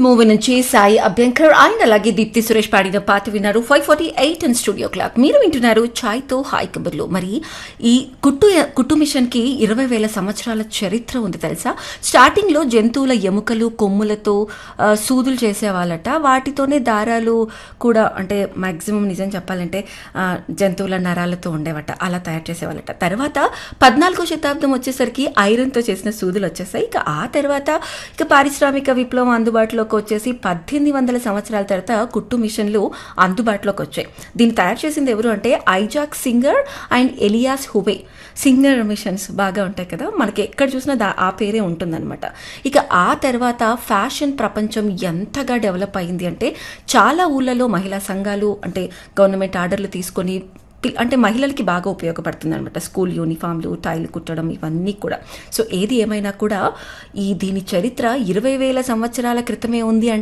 movie నుంచి సాయి అభ్యంకర్ ఆయన అలాగే దీప్తి సురేష్ పాడిన పాట విన్నారు five forty eight and studio clock మీరు వింటున్నారు ఛాయ్ తో హాయ్ కబుర్లు మరి ఈ కుట్టు కుట్టు మిషన్ కి ఇరవై వేల సంవత్సరాల చరిత్ర ఉంది తెలుసా స్టార్టింగ్ లో జంతువుల ఎముకలు కొమ్ములతో ఆ, సూదులు చేసేవాళ్ళట వాటితోనే దారాలు కూడా అంటే మాక్సిమం నిజం చెప్పాలంటే ఆ, జంతువుల నరాలతో ఉండేవట అలా తయారు చేసేవాళ్ళట తర్వాత పద్నాలుగో శతాబ్దం వచ్చేసరికి ఐరన్తో చేసిన సూదులు వచ్చేసాయి ఇక ఆ తర్వాత ఇక పారిశ్రామిక విప్లవం అందుబాటులోకి వచ్చేసి పద్దెనిమిది వందల సంవత్సరాల తర్వాత కుట్టు మిషన్లు అందుబాటులోకి వచ్చాయి దీన్ని తయారు చేసింది ఎవరు అంటే Isaac Singer and Elias Howe Singer machines బాగా ఉంటాయి కదా మనకి ఎక్కడ చూసినా దా ఆ పేరే ఉంటుందన్నమాట ఇక ఆ తర్వాత ఫ్యాషన్ ప్రపంచం ఎంతగా డెవలప్ అయింది అంటే చాలా ఊళ్ళలో మహిళా సంఘాలు అంటే గవర్నమెంట్ ఆర్డర్లు తీసుకొని పి- అంటే మహిళలకి బాగా ఉపయోగపడుతుంది అనమాట స్కూల్ యూనిఫామ్లు టైల్ కుట్టడం ఇవన్నీ కూడా సో ఏది ఏమైనా కూడా ఈ దీని చరిత్ర ఇరవై వేల సంవత్సరాల క్రితమే ఉంది అంటే